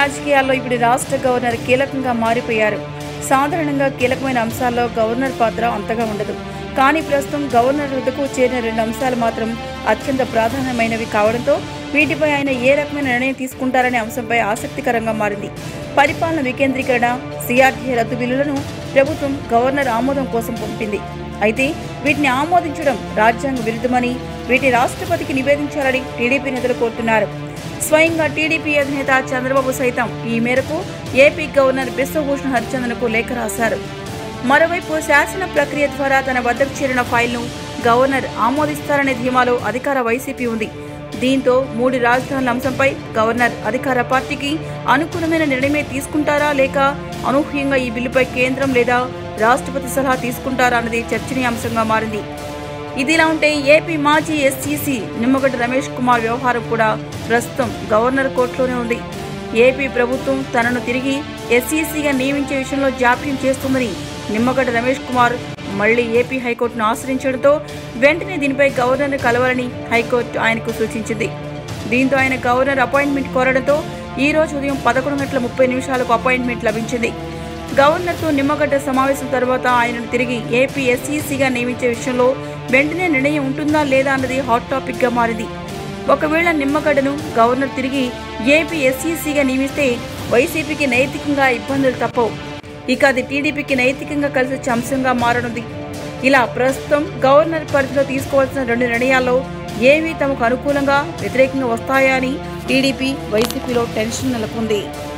రాజకీయాల్లో ఇప్పుడు రాష్ట్ర గవర్నర్ కీలకంగా మారిపోయారు సాధారణంగా కీలకమైన అంశాల్లో గవర్నర్ పాత్ర అంతగా ఉండదు కానీ ప్రస్తుతం గవర్నర్ వద్దకు చేరిన రెండు అంశాలు మాత్రం అత్యంత ప్రాధాన్యమైనవి కావడంతో వీటిపై ఆయన ఏ రకమైన నిర్ణయం తీసుకుంటారనే అంశంపై ఆసక్తికరంగా మారింది పరిపాలన వికేంద్రీకరణ సిఆర్టీ రద్దు బిల్లులను ప్రభుత్వం గవర్నర్ ఆమోదం కోసం పంపింది అయితే వీటిని ఆమోదించడం రాజ్యాంగ విరుద్ధమని వీటి రాష్ట్రపతికి నివేదించాలని టీడీపీ నేతలు కోరుతున్నారు స్వయంగా టీడీపీ అధినేత చంద్రబాబు సైతం ఈ మేరకు ఏపీ గవర్నర్ బిశ్వభూషణ్ హరిచందన్కు లేఖ రాశారు మరోవైపు శాసన ప్రక్రియ ద్వారా తన వద్దకు చేరిన ఫైల్ను గవర్నర్ ఆమోదిస్తారనే ధీమాలో అధికార వైసీపీ ఉంది దీంతో మూడు రాజధానుల అంశంపై గవర్నర్ అధికార పార్టీకి అనుకూలమైన నిర్ణయమే తీసుకుంటారా లేక అనూహ్యంగా ఈ బిల్లుపై కేంద్రం లేదా రాష్ట్రపతి సలహా తీసుకుంటారా అన్నది చర్చనీయాంశంగా మారింది ఇదిలా ఉంటే ఏపీ మాజీ ఎస్సీసీ నిమ్మగడ్డ రమేష్ కుమార్ వ్యవహారం కూడా ప్రస్తుతం గవర్నర్ కోర్టులోనే ఉంది ఏపీ ప్రభుత్వం తనను తిరిగి ఎస్సీసీగా నియమించే విషయంలో జాప్యం చేస్తుందని నిమ్మగడ్డ రమేష్ కుమార్ మళ్లీ ఏపీ హైకోర్టును ఆశ్రయించడంతో వెంటనే దీనిపై గవర్నర్ను కలవాలని హైకోర్టు ఆయనకు సూచించింది దీంతో ఆయన గవర్నర్ అపాయింట్మెంట్ కోరడంతో ఈ రోజు ఉదయం పదకొండు గంటల ముప్పై నిమిషాలకు అపాయింట్మెంట్ లభించింది గవర్నర్తో నిమ్మగడ్డ సమావేశం తర్వాత ఆయనను తిరిగి ఏపీ ఎస్ఈసీగా నియమించే విషయంలో వెంటనే నిర్ణయం ఉంటుందా లేదా అన్నది హాట్ టాపిక్ గా మారింది ఒకవేళ నిమ్మగడ్డను గవర్నర్ తిరిగి ఏపీ ఎస్ఈసీగా నియమిస్తే వైసీపీకి నైతికంగా ఇబ్బందులు తప్పవు ఇక అది టీడీపీకి నైతికంగా కలిసొచ్చే అంశంగా మారనుంది ఇలా ప్రస్తుతం గవర్నర్ పరిధిలో తీసుకోవాల్సిన రెండు నిర్ణయాల్లో ఏవి తమకు అనుకూలంగా వ్యతిరేకంగా వస్తాయా అని టీడీపీ వైసీపీలో టెన్షన్ నెలకొంది